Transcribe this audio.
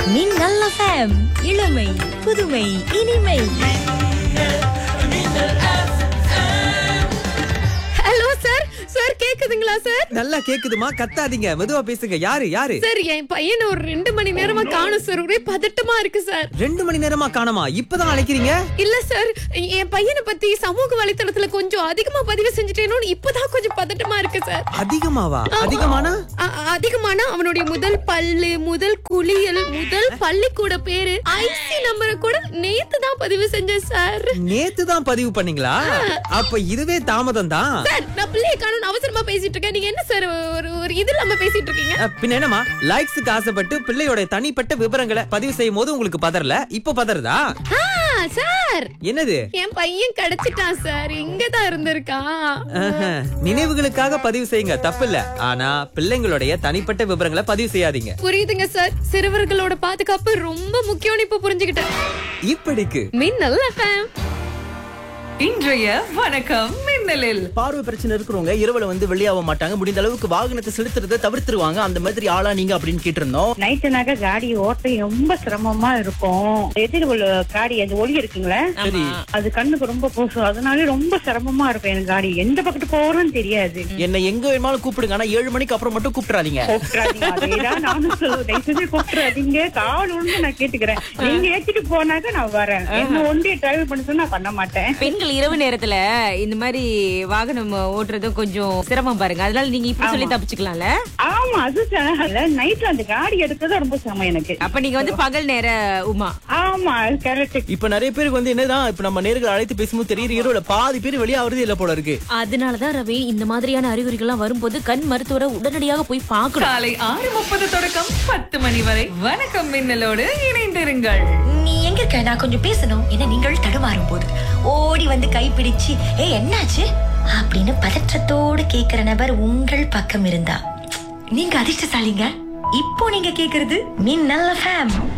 மின்னல் எஃப்எம் இளமை புதுமை இனிமை ஹலோ சார் சார் கேக்குதுங்களா சார் நல்லா கேக்குதுமா கத்தாதீங்க மெதுவா பேசுங்க யாரு யாரு சார் என் பையனை ஒரு ரெண்டு மணி நேரமா காணும் சார் ஒரே பதட்டமா இருக்கு சார் ரெண்டு மணி நேரமா காணோமா இப்பதான் அழைக்கிறீங்க இல்ல சார் என் பையனை பத்தி சமூக வலைத்தளத்துல கொஞ்சம் அதிகமா பதிவு செஞ்சுட்டேனோன்னு இப்பதான் கொஞ்சம் பதட்டமா இருக்கு சார் அதிகமாவா அதிகமானா அ- அதிகமான அவனுடைய முதல் பல்லு முதல் குளியல் முதல் பள்ளிக்கூட பேரு ஐசி நம்பரை கூட நேத்து தான் பதிவு செஞ்சேன் சார் நேத்து தான் பதிவு பண்ணீங்களா அப்ப இதுவே தாமதம் தான் சார் நான் பிள்ளைய காணும் அவசரமா பேசிட்டு இருக்கேன் நீங்க என்ன சார் ஒரு ஒரு இது இல்லாம பேசிட்டு இருக்கீங்க பின்ன என்னமா லைக்ஸுக்கு ஆசைப்பட்டு பிள்ளையோட தனிப்பட்ட விவரங்களை பதிவு செய்யும் போது உங்களுக்கு பதறல இப்ப பதறதா ஆ, சார் என்னது என் பையன் கிடைச்சிட்டான் சார் இங்கதான் இருந்திருக்கான் ஆஹா, நினைவுகளுக்காக பதிவு செய்யுங்க தப்பில்ல ஆனா பிள்ளைங்களுடைய தனிப்பட்ட விவரங்களை பதிவு செய்யாதீங்க புரியுதுங்க சார் சிறுவர்களோட பாதுகாப்பு ரொம்ப முக்கியம்னு இப்ப புரிஞ்சுக்கிட்டேன் இப்படிக்கு மின்னல் எஃப்எம் இன்றைய வணக்கம் மின்னலில் பார்வை பிரச்சனை இருக்கிறவங்க இரவுல வந்து வெளியாக மாட்டாங்க முடிந்த அளவுக்கு வாகனத்தை செலுத்துறதை தவிர்த்துருவாங்க அந்த மாதிரி ஆளா நீங்க அப்படின்னு கேட்டிருந்தோம் நைட்டுனாக்க காடி ஓட்ட ரொம்ப சிரமமா இருக்கும் எதிர் உள்ள காடி அந்த ஒளி இருக்குங்களே சரி அது கண்ணுக்கு ரொம்ப கூசும் அதனால ரொம்ப சிரமமா இருக்கும் எனக்கு காடி எந்த பக்கத்து போறோம்னு தெரியாது என்ன எங்க வேணுமாலும் கூப்பிடுங்க ஆனா ஏழு மணிக்கு அப்புறம் மட்டும் கூப்பிட்டுறாதீங்க கூப்பிடாதீங்க அதேதான் நானும் சொல்லுவேன் தயவு செஞ்சு கூப்பிடாதீங்க கால் ஒன்று நான் கேட்டுக்கிறேன் நீங்க ஏத்திட்டு போனாக்க நான் வரேன் என்ன ஒன்றே டிரைவ் பண்ண சொன்னா நான் பண்ண மாட்டேன் பெண்கள் இரவு நேரத்துல இந்த மாதிரி வாகனம் ஓட்டுறதும் கொஞ்சம் சிரமம் பாருங்க அதனால நீங்க இப்படி சொல்லி தப்பிச்சுக்கலாம்ல ஆமா அது நைட்ல அந்த காடி எடுக்கிறது ரொம்ப சிரமம் எனக்கு அப்ப நீங்க வந்து பகல் நேர உமா ஆமா கரெக்ட் இப்ப நிறைய பேருக்கு வந்து என்னதான் இப்ப நம்ம நேர்கள் அழைத்து பேசும்போது தெரியுற இரவுல பாதி பேர் வெளியாகிறது இல்ல போல இருக்கு அதனாலதான் ரவி இந்த மாதிரியான அறிகுறிகள்லாம் வரும்போது கண் மருத்துவரை உடனடியாக போய் பார்க்கணும் காலை ஆறு முப்பது தொடக்கம் பத்து மணி வரை வணக்கம் மின்னலோடு இணைந்திருங்கள் நீ எங்க இருக்க நான் கொஞ்சம் பேசணும் என நீங்கள் தடுமாறும் போது ஓடி வந்து கைப்பிடிச்சு ஏ என்னாச்சு அப்படின்னு பதற்றத்தோடு கேக்குற நபர் உங்கள் பக்கம் இருந்தா நீங்க அதிர்ஷ்டசாலிங்க இப்போ நீங்க கேக்குறது மின்னல் எஃப்எம்